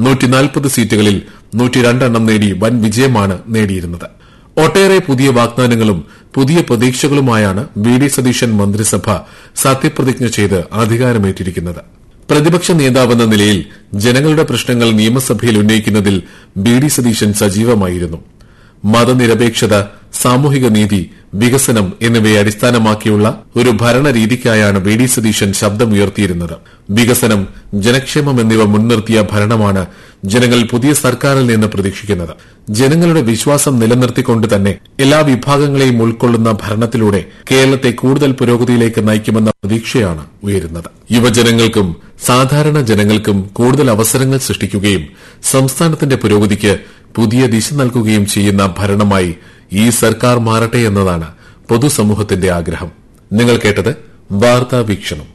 നൂറ്റിനാൽപ്പത് സീറ്റുകളിൽ നൂറ്റിരണ്ടെണ്ണം നേടി വൻ വിജയമാണ് നേടിയിരുന്നത് ഒട്ടേറെ പുതിയ വാഗ്ദാനങ്ങളും പുതിയ പ്രതീക്ഷകളുമായാണ് വി ഡി സതീശൻ മന്ത്രിസഭ സത്യപ്രതിജ്ഞ ചെയ്ത് അധികാരമേറ്റിരിക്കുന്നത് പ്രതിപക്ഷ നേതാവെന്ന നിലയിൽ ജനങ്ങളുടെ പ്രശ്നങ്ങൾ നിയമസഭയിൽ ഉന്നയിക്കുന്നതിൽ ബി ഡി സതീശൻ സജീവമായിരുന്നു മതനിരപേക്ഷത സാമൂഹിക നീതി വികസനം എന്നിവയെ അടിസ്ഥാനമാക്കിയുള്ള ഒരു ഭരണരീതിക്കായാണ് വി ഡി സതീശൻ ശബ്ദമുയർത്തിയിരുന്നത് വികസനം ജനക്ഷേമം എന്നിവ മുൻനിർത്തിയ ഭരണമാണ് ജനങ്ങൾ പുതിയ സർക്കാരിൽ നിന്ന് പ്രതീക്ഷിക്കുന്നത് ജനങ്ങളുടെ വിശ്വാസം നിലനിർത്തിക്കൊണ്ട് തന്നെ എല്ലാ വിഭാഗങ്ങളെയും ഉൾക്കൊള്ളുന്ന ഭരണത്തിലൂടെ കേരളത്തെ കൂടുതൽ പുരോഗതിയിലേക്ക് നയിക്കുമെന്ന പ്രതീക്ഷയാണ് ഉയരുന്നത് യുവജനങ്ങൾക്കും സാധാരണ ജനങ്ങൾക്കും കൂടുതൽ അവസരങ്ങൾ സൃഷ്ടിക്കുകയും സംസ്ഥാനത്തിന്റെ പുരോഗതിക്ക് പുതിയ ദിശ നൽകുകയും ചെയ്യുന്ന ഭരണമായി ഈ സർക്കാർ മാറട്ടെ എന്നതാണ് പൊതുസമൂഹത്തിന്റെ ആഗ്രഹം നിങ്ങൾ കേട്ടത് വാർത്താ വീക്ഷണം